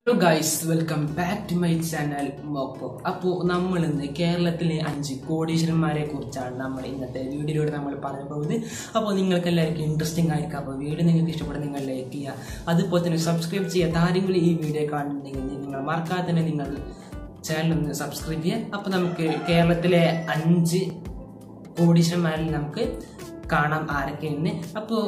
hello guys welcome back to my channel മോപ്പോ അപ്പോൾ നമ്മൾ ഇന്ന് കേരളത്തിലെ അഞ്ച് കോടീശ്വരന്മാരെ കുറിച്ചാണ് നമ്മൾ ഇന്നത്തെ വീഡിയോയിലൂടെ നമ്മൾ പറയാൻ പോകുന്നത് അപ്പോൾ നിങ്ങൾക്ക് എല്ലാവർക്കും ഇൻട്രസ്റ്റിംഗ് ആയിരിക്കും അപ്പോൾ വീഡിയോ നിങ്ങൾക്ക് ഇഷ്ടപ്പെടുന്ന നിങ്ങൾ ലൈക്ക് ചെയ്യുക അതുപോലെ തന്നെ സബ്സ്ക്രൈബ് ചെയ്യുക ആരെങ്കിലും ഈ വീഡിയോ കാണുന്നുണ്ടെങ്കിൽ നിങ്ങൾ മറക്കാതെ തന്നെ നിങ്ങൾ ചാനൽ ഒന്ന് സബ്സ്ക്രൈബ് ചെയ്യുക അപ്പോൾ നമുക്ക് കേരളത്തിലെ അഞ്ച് കോടീശ്വരന്മാരിൽ നമുക്ക് കാണാം ആരൊക്കെയെന്ന് അപ്പോൾ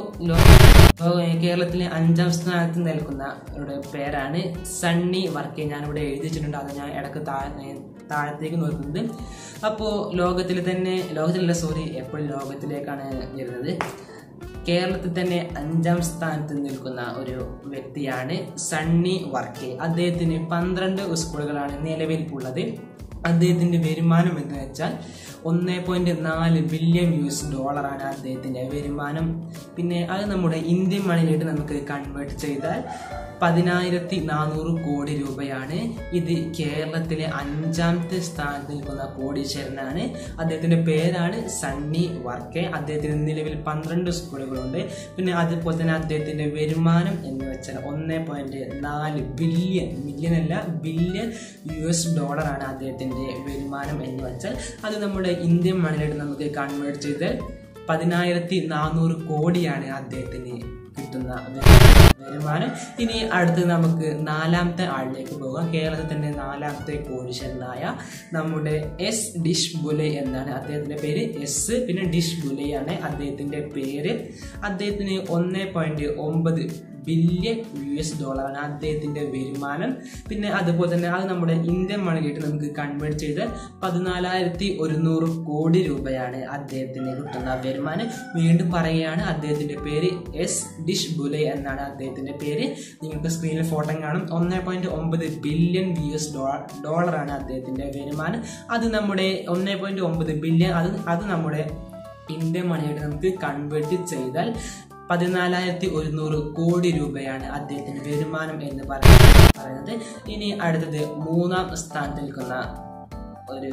കേരളത്തിലെ അഞ്ചാം സ്ഥാനത്ത് നിൽക്കുന്ന ഒരു പേരാണ് സണ്ണി വർക്കെ ഞാനിവിടെ എഴുതി വെച്ചിട്ടുണ്ട് അത് ഞാൻ ഇടയ്ക്ക് താഴെ താഴത്തേക്ക് നോക്കുന്നത് അപ്പോൾ ലോകത്തിൽ തന്നെ ലോകത്തിലല്ല സോറി എപ്പോഴും ലോകത്തിലേക്കാണ് വരുന്നത് കേരളത്തിൽ തന്നെ അഞ്ചാം സ്ഥാനത്ത് നിൽക്കുന്ന ഒരു വ്യക്തിയാണ് സണ്ണി വർക്കെ അദ്ദേഹത്തിന് പന്ത്രണ്ട് സ്കൂളുകളാണ് നിലവിലുള്ളത് അദ്ദേഹത്തിന്റെ വരുമാനം എന്ന് വെച്ചാൽ ഒന്ന് പോയിന്റ് നാല് ബില്യൺ യു എസ് ഡോളറാണ് അദ്ദേഹത്തിന്റെ വരുമാനം പിന്നെ അത് നമ്മുടെ ഇന്ത്യൻ മണിയിലേക്ക് നമുക്ക് കൺവേർട്ട് ചെയ്താൽ പതിനായിരത്തി നാനൂറ് കോടി രൂപയാണ് ഇത് കേരളത്തിലെ അഞ്ചാമത്തെ സ്ഥാനത്ത് നിൽക്കുന്ന കോടീശ്വരനാണ് അദ്ദേഹത്തിന്റെ പേരാണ് സണ്ണി വർക്കെ അദ്ദേഹത്തിന് നിലവിൽ പന്ത്രണ്ട് സ്കൂളുകളുണ്ട് പിന്നെ അതുപോലെ തന്നെ അദ്ദേഹത്തിന്റെ വരുമാനം എന്ന് വെച്ചാൽ ഒന്ന് പോയിന്റ് നാല് ബില്യൺ മില്യൺ അല്ല ബില്യൺ യു എസ് ഡോളറാണ് അദ്ദേഹത്തിന്റെ വരുമാനം എന്ന് വെച്ചാൽ അത് നമ്മുടെ ഇന്ത്യൻ മണിയിലേക്ക് നമുക്ക് കൺവേർട്ട് ചെയ്ത് പതിനായിരത്തി നാനൂറ് കോടിയാണ് അദ്ദേഹത്തിന് കിട്ടുന്ന വരുമാനം ഇനി അടുത്ത് നമുക്ക് നാലാമത്തെ ആളിലേക്ക് പോകാം കേരളത്തിൽ തന്നെ നാലാമത്തെ കോടീശ്വരനായ നമ്മുടെ എസ് ഡിഷ് ബുലെ എന്നാണ് അദ്ദേഹത്തിന്റെ പേര് എസ് പിന്നെ ഡിഷ് ബുലെയാണ് അദ്ദേഹത്തിന്റെ പേര് അദ്ദേഹത്തിന് ഒന്ന് പോയിന്റ് ഒമ്പത് ബില്യൺ യു എസ് ഡോളറാണ് അദ്ദേഹത്തിന്റെ വരുമാനം പിന്നെ അതുപോലെ തന്നെ അത് നമ്മുടെ ഇന്ത്യൻ മണിയിലേക്ക് നമുക്ക് കൺവേർട്ട് ചെയ്ത് പതിനാലായിരത്തി ഒരുന്നൂറ് കോടി രൂപയാണ് അദ്ദേഹത്തിന് കിട്ടുന്ന വരുമാനം വീണ്ടും പറയുകയാണ് അദ്ദേഹത്തിന്റെ പേര് എസ് ഡിഷ് ബുലെ എന്നാണ് അദ്ദേഹത്തിന്റെ പേര് നിങ്ങൾക്ക് സ്ക്രീനിൽ ഫോട്ടോ കാണും ഒന്ന് പോയിന്റ് ഒമ്പത് ബില്യൺ യു എസ് ഡോളറാണ് അദ്ദേഹത്തിന്റെ വരുമാനം അത് നമ്മുടെ ഒന്ന് പോയിന്റ് ഒമ്പത് ബില്യൺ അത് അത് നമ്മുടെ ഇന്ത്യൻ മണിയായിട്ട് നമുക്ക് കൺവേർട്ട് ചെയ്താൽ പതിനാലായിരത്തി ഒരുന്നൂറ് കോടി രൂപയാണ് അദ്ദേഹത്തിന്റെ വരുമാനം എന്ന് പറയുന്നത് ഇനി അടുത്തത് മൂന്നാം സ്ഥാനത്ത് നിൽക്കുന്ന ഒരു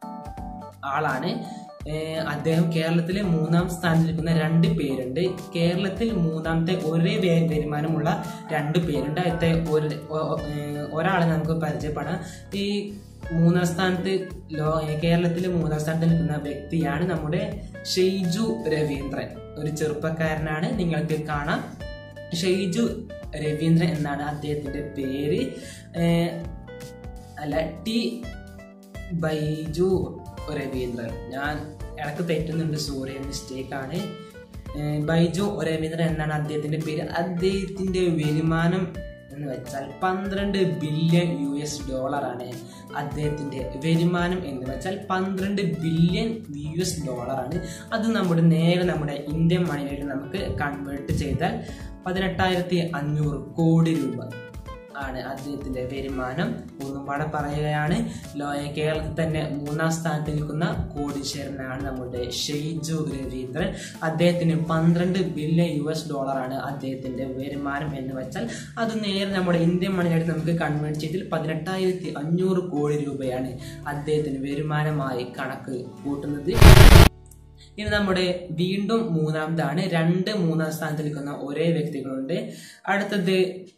ആളാണ് അദ്ദേഹം കേരളത്തിലെ മൂന്നാം സ്ഥാനത്ത് നിൽക്കുന്ന രണ്ട് പേരുണ്ട് കേരളത്തിൽ മൂന്നാമത്തെ ഒരേ വരുമാനമുള്ള രണ്ട് പേരുണ്ട് അതിലത്തെ ഒരു ഒരാളെ നമുക്ക് പരിചയപ്പെടാം ഈ മൂന്നാം സ്ഥാനത്ത് ലോ കേരളത്തിലെ മൂന്നാം സ്ഥാനത്ത് നിൽക്കുന്ന വ്യക്തിയാണ് നമ്മുടെ ഷെയ്ജു രവീന്ദ്രൻ ഒരു ചെറുപ്പക്കാരനാണ് നിങ്ങൾക്ക് കാണാം ഷെയ്ജു രവീന്ദ്രൻ എന്നാണ് അദ്ദേഹത്തിന്റെ പേര് അല്ല ടി ബൈജു രവീന്ദ്രൻ ഞാൻ ഇടക്ക് തെറ്റുന്നുണ്ട് സോറി മിസ്റ്റേക്ക് ആണ് ബൈജു രവീന്ദ്രൻ എന്നാണ് അദ്ദേഹത്തിന്റെ പേര് അദ്ദേഹത്തിന്റെ വരുമാനം എന്ന് വെച്ചാൽ പന്ത്രണ്ട് ബില്യൺ യു എസ് ഡോളറാണ് അദ്ദേഹത്തിന്റെ വരുമാനം എന്ന് വെച്ചാൽ പന്ത്രണ്ട് ബില്യൺ യു എസ് ഡോളറാണ് അത് നമ്മുടെ നേരെ നമ്മുടെ ഇന്ത്യൻ മണിയിലേക്ക് നമുക്ക് കൺവേർട്ട് ചെയ്താൽ പതിനെട്ടായിരത്തി അഞ്ഞൂറ് കോടി രൂപ ആണ് അദ്ദേഹത്തിന്റെ വരുമാനം ഒന്നും പാടെ പറയുകയാണ് കേരളത്തിൽ തന്നെ മൂന്നാം സ്ഥാനത്ത് നിൽക്കുന്ന കോടീശ്വരനാണ് നമ്മുടെ ഷെയ്ജു രവീന്ദ്രൻ അദ്ദേഹത്തിന് പന്ത്രണ്ട് ബില്യൺ യു എസ് ഡോളറാണ് അദ്ദേഹത്തിന്റെ വരുമാനം എന്ന് വെച്ചാൽ അത് നേരെ നമ്മുടെ ഇന്ത്യൻ മണിയായിട്ട് നമുക്ക് കൺവേർട്ട് ചെയ്തിൽ പതിനെട്ടായിരത്തി അഞ്ഞൂറ് കോടി രൂപയാണ് അദ്ദേഹത്തിന് വരുമാനമായി കണക്ക് കൂട്ടുന്നത് ഇനി നമ്മുടെ വീണ്ടും മൂന്നാമതാണ് രണ്ട് മൂന്നാം സ്ഥാനത്ത് നിൽക്കുന്ന ഒരേ വ്യക്തികളുണ്ട് അടുത്തത്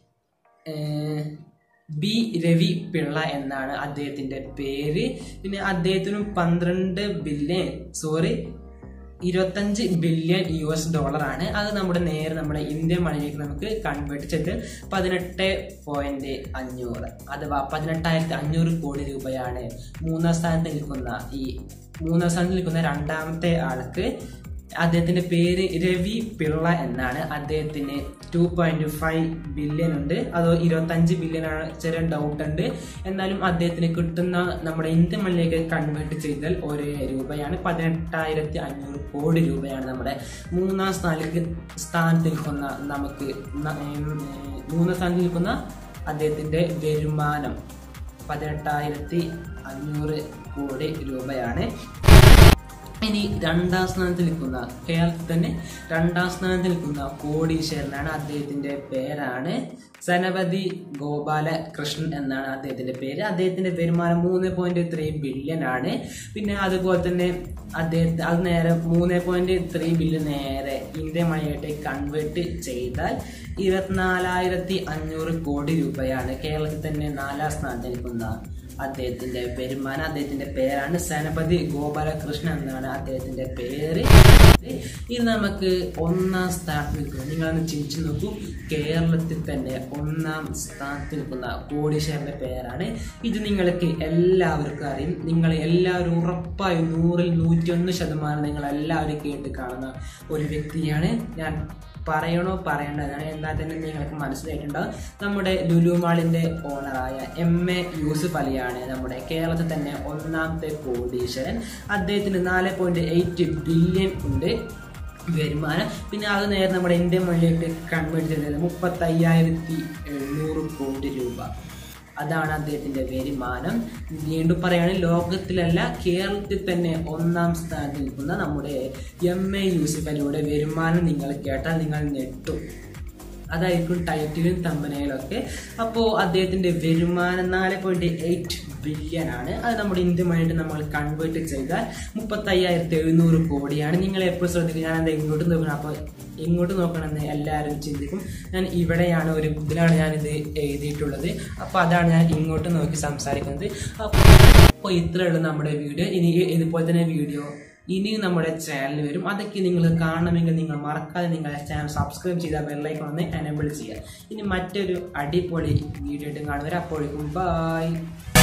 ബി രവി പിള്ള എന്നാണ് അദ്ദേഹത്തിന്റെ പേര് പിന്നെ അദ്ദേഹത്തിനും പന്ത്രണ്ട് ബില്യൺ സോറി ഇരുപത്തഞ്ച് ബില്യൺ യു എസ് ഡോളറാണ് അത് നമ്മുടെ നേരെ നമ്മുടെ ഇന്ത്യൻ മണിയിലേക്ക് നമുക്ക് കൺവേർട്ട് ചെയ്ത് പതിനെട്ട് പോയിന്റ് അഞ്ഞൂറ് അഥവാ പതിനെട്ടായിരത്തി അഞ്ഞൂറ് കോടി രൂപയാണ് മൂന്നാം സ്ഥാനത്ത് നിൽക്കുന്ന ഈ മൂന്നാം സ്ഥാനത്ത് നിൽക്കുന്ന രണ്ടാമത്തെ ആൾക്ക് അദ്ദേഹത്തിന്റെ പേര് രവി പിള്ള എന്നാണ് അദ്ദേഹത്തിന് ടു പോയിന്റ് ഫൈവ് ബില്യൺ ഉണ്ട് അതോ ഇരുപത്തഞ്ച് ബില്യൺ ആണ് ചെറിയ ഡൗട്ട് ഉണ്ട് എന്നാലും അദ്ദേഹത്തിന് കിട്ടുന്ന നമ്മുടെ ഇന്ത്യൻ മണിലേക്ക് കൺവേർട്ട് ചെയ്താൽ ഒരേ രൂപയാണ് പതിനെട്ടായിരത്തി അഞ്ഞൂറ് കോടി രൂപയാണ് നമ്മുടെ മൂന്നാം സ്ഥാനത്തേക്ക് സ്ഥാനത്ത് നിൽക്കുന്ന നമുക്ക് മൂന്നാം സ്ഥാനത്ത് നിൽക്കുന്ന അദ്ദേഹത്തിന്റെ വരുമാനം പതിനെട്ടായിരത്തി അഞ്ഞൂറ് കോടി രൂപയാണ് ഇനി രണ്ടാം സ്ഥാനത്ത് നിൽക്കുന്ന കേരളത്തിൽ തന്നെ രണ്ടാം സ്ഥാനത്ത് നിൽക്കുന്ന കോടീശ്വരനാണ് അദ്ദേഹത്തിന്റെ പേരാണ് സനപതി ഗോപാല കൃഷ്ണൻ എന്നാണ് അദ്ദേഹത്തിന്റെ പേര് അദ്ദേഹത്തിന്റെ വരുമാനം മൂന്ന് പോയിന്റ് ത്രീ ബില്യൺ ആണ് പിന്നെ അതുപോലെ തന്നെ അദ്ദേഹത്തെ അത് നേരെ മൂന്ന് പോയിന്റ് ത്രീ ബില്യൺ നേരെ ഇന്ത്യൻ മണിയായിട്ട് കൺവേർട്ട് ചെയ്താൽ ഇരുപത്തിനാലായിരത്തി അഞ്ഞൂറ് കോടി രൂപയാണ് കേരളത്തിൽ തന്നെ നാലാം സ്ഥാനത്ത് നിൽക്കുന്ന അദ്ദേഹത്തിന്റെ വരുമാനം അദ്ദേഹത്തിന്റെ പേരാണ് സനപതി ഗോപാലകൃഷ്ണൻ എന്നാണ് അദ്ദേഹത്തിന്റെ പേര് ഇത് നമുക്ക് ഒന്നാം സ്ഥാനത്ത് നിൽക്കുന്നു നിങ്ങളൊന്ന് ചിന്തിച്ചു നോക്കൂ കേരളത്തിൽ തന്നെ ഒന്നാം സ്ഥാനത്ത് നിൽക്കുന്ന കോടീശ്വരന്റെ പേരാണ് ഇത് നിങ്ങൾക്ക് എല്ലാവർക്കും അറിയും നിങ്ങൾ എല്ലാവരും ഉറപ്പായും നൂറിൽ നൂറ്റിയൊന്ന് ശതമാനം നിങ്ങൾ എല്ലാവരും കേട്ട് കാണുന്ന ഒരു വ്യക്തിയാണ് ഞാൻ പറയണോ പറയേണ്ടതാണ് എന്നാൽ തന്നെ നിങ്ങൾക്ക് മനസ്സിലായിട്ടുണ്ടാവും നമ്മുടെ ലുലു മാളിന്റെ ഓണറായ എം എ യൂസുഫ് അലിയാണ് നമ്മുടെ കേരളത്തിൽ തന്നെ ഒന്നാമത്തെ കോടീശ്വരൻ അദ്ദേഹത്തിന് നാല് പോയിന്റ് എയ്റ്റ് ബില്യൺ ഉണ്ട് വരുമാനം പിന്നെ അത് നേരെ നമ്മുടെ ഇന്ത്യൻ മണിയിലേക്ക് കൺവേർട്ട് ചെയ്തത് മുപ്പത്തയ്യായിരത്തി എഴുന്നൂറ് കോടി രൂപ അതാണ് അദ്ദേഹത്തിന്റെ വരുമാനം വീണ്ടും പറയാണ് ലോകത്തിലല്ല കേരളത്തിൽ തന്നെ ഒന്നാം സ്ഥാനത്ത് നിൽക്കുന്ന നമ്മുടെ എം എ യൂസുഫ് അലിയുടെ വരുമാനം നിങ്ങൾ കേട്ടാൽ നിങ്ങൾ ഞെട്ടും അതായിരിക്കും ടൈറ്റിലും തമ്പനയിലും ഒക്കെ അപ്പോൾ അദ്ദേഹത്തിന്റെ വരുമാനം നാല് പോയിന്റ് എയ്റ്റ് ബില്യൺ ആണ് അത് നമ്മുടെ ഇന്ത്യയുമായിട്ട് നമ്മൾ കൺവേർട്ട് ചെയ്താൽ മുപ്പത്തയ്യായിരത്തി എഴുന്നൂറ് കോടിയാണ് നിങ്ങൾ എപ്പോഴും ശ്രദ്ധിക്കുക ഞാൻ എന്താ ഇങ്ങോട്ട് നോക്കണം അപ്പോൾ ഇങ്ങോട്ട് നോക്കണമെന്ന് എല്ലാവരും ചിന്തിക്കും ഞാൻ ഇവിടെയാണ് ഒരു ഇതിലാണ് ഞാനിത് എഴുതിയിട്ടുള്ളത് അപ്പോൾ അതാണ് ഞാൻ ഇങ്ങോട്ട് നോക്കി സംസാരിക്കുന്നത് അപ്പോൾ ഇത്രയേ ഉള്ളൂ നമ്മുടെ വീഡിയോ ഇനി ഇതുപോലെ തന്നെ വീഡിയോ ഇനിയും നമ്മുടെ ചാനൽ വരും അതൊക്കെ നിങ്ങൾ കാണണമെങ്കിൽ നിങ്ങൾ മറക്കാതെ നിങ്ങളുടെ ചാനൽ സബ്സ്ക്രൈബ് ചെയ്താൽ ബെല്ലൈക്കൺ ഒന്ന് എനേബിൾ ചെയ്യുക ഇനി മറ്റൊരു അടിപൊളി വീഡിയോ ആയിട്ട് കാണുവരെ അപ്പോഴേക്കും ബൈ